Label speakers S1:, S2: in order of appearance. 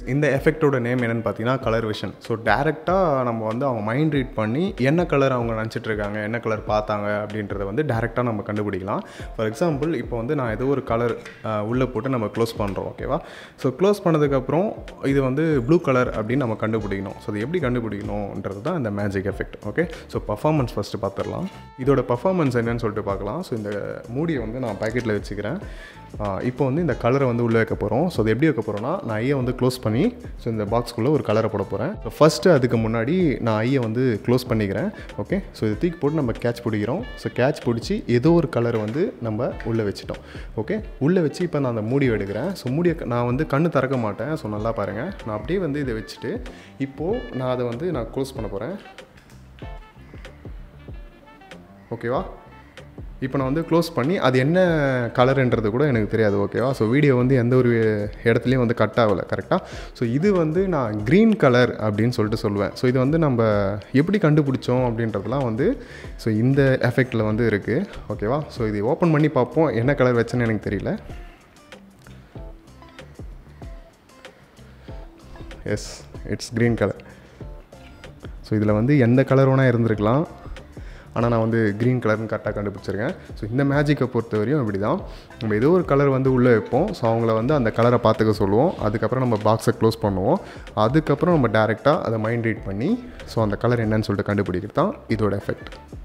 S1: இந்த எஃபெக்ட்டோட நேம் என்னென்னு பார்த்தீங்கன்னா கலர் விஷன் ஸோ டேரெக்டாக நம்ம வந்து அவங்க மைண்ட் ரீட் பண்ணி என்ன கலர் அவங்க நினச்சிட்டு இருக்காங்க என்ன கலர் பார்த்தாங்க அப்படின்றத வந்து டேரெக்டாக நம்ம கண்டுபிடிக்கலாம் ஃபார் எக்ஸாம்பிள் இப்போ வந்து நான் ஏதோ ஒரு கலர் உள்ளே போட்டு நம்ம க்ளோஸ் பண்ணுறோம் ஓகேவா ஸோ க்ளோஸ் பண்ணதுக்கப்புறம் இது வந்து ப்ளூ கலர் அப்படின்னு நம்ம கண்டுபிடிக்கணும் ஸோ அது எப்படி கண்டுபிடிக்கணுன்றது தான் இந்த magic effect okay so performance first பார்த்துடலாம் இதோட பர்ஃபார்மன்ஸ் என்னன்னு சொல்லிட்டு பார்க்கலாம் ஸோ இந்த மூடியை வந்து நான் பேக்கெட்டில் வச்சுக்கிறேன் ஆஹ் இப்போ வந்து இந்த கலரை வந்து உள்ளே வைக்க போகிறோம் ஸோ அது எப்படி வைக்க போகிறோன்னா நான் ஐயை வந்து க்ளோஸ் பண்ணி ஸோ இந்த பாக்ஸ்க்குள்ளே ஒரு கலரை போட போகிறேன் ஸோ ஃபஸ்ட்டு அதுக்கு முன்னாடி நான் ஐயை வந்து க்ளோஸ் பண்ணிக்கிறேன் ஓகே ஸோ இது தூக்கி போட்டு நம்ம கேட்ச் பிடிக்கிறோம் ஸோ கேட்ச் பிடிச்சி ஏதோ ஒரு கலரை வந்து நம்ம உள்ளே வச்சிட்டோம் ஓகே உள்ளே வச்சு இப்போ நான் அந்த மூடி எடுக்கிறேன் ஸோ மூடியை க- நான் வந்து கண்ணு திறக்க மாட்டேன் ஸோ நல்லா பாருங்கள் நான் அப்படியே வந்து இதை வச்சுட்டு இப்போது நான் அதை வந்து நான் க்ளோஸ் பண்ண போகிறேன் ஓகேவா இப்போ நான் வந்து க்ளோஸ் பண்ணி அது என்ன கலருன்றது கூட எனக்கு தெரியாது ஓகேவா ஸோ வீடியோ வந்து எந்த ஒரு இடத்துலையும் வந்து கட் ஆகலை கரெக்டாக ஸோ இது வந்து நான் க்ரீன் கலர் அப்படின்னு சொல்லிட்டு சொல்லுவேன் ஸோ இது வந்து நம்ம எப்படி கண்டுபிடிச்சோம் அப்படின்றதுலாம் வந்து ஸோ இந்த எஃபெக்டில் வந்து இருக்குது ஓகேவா ஸோ இது ஓப்பன் பண்ணி பார்ப்போம் என்ன கலர் வச்சேன்னு எனக்கு தெரியல yes it's green colour so இதில் வந்து எந்த கலர் வேணால் இருந்திருக்கலாம் ஆனால் நான் வந்து க்ரீன் கலர்னு கரெக்டாக கண்டுபிடிச்சிருக்கேன் ஸோ இந்த மேஜிக்கை பொறுத்த வரையும் இப்படி தான் நம்ம ஏதோ ஒரு கலர் வந்து உள்ளே வைப்போம் ஸோ அவங்கள வந்து அந்த கலரை பார்த்துக்க சொல்லுவோம் அதுக்கப்புறம் நம்ம பாக்ஸை க்ளோஸ் பண்ணுவோம் அதுக்கப்புறம் நம்ம டேரெக்டாக அதை மைண்ட் ரீட் பண்ணி ஸோ அந்த கலர் என்னன்னு சொல்லிட்டு கண்டுபிடிக்கிறது தான் இதோட எஃபெக்ட்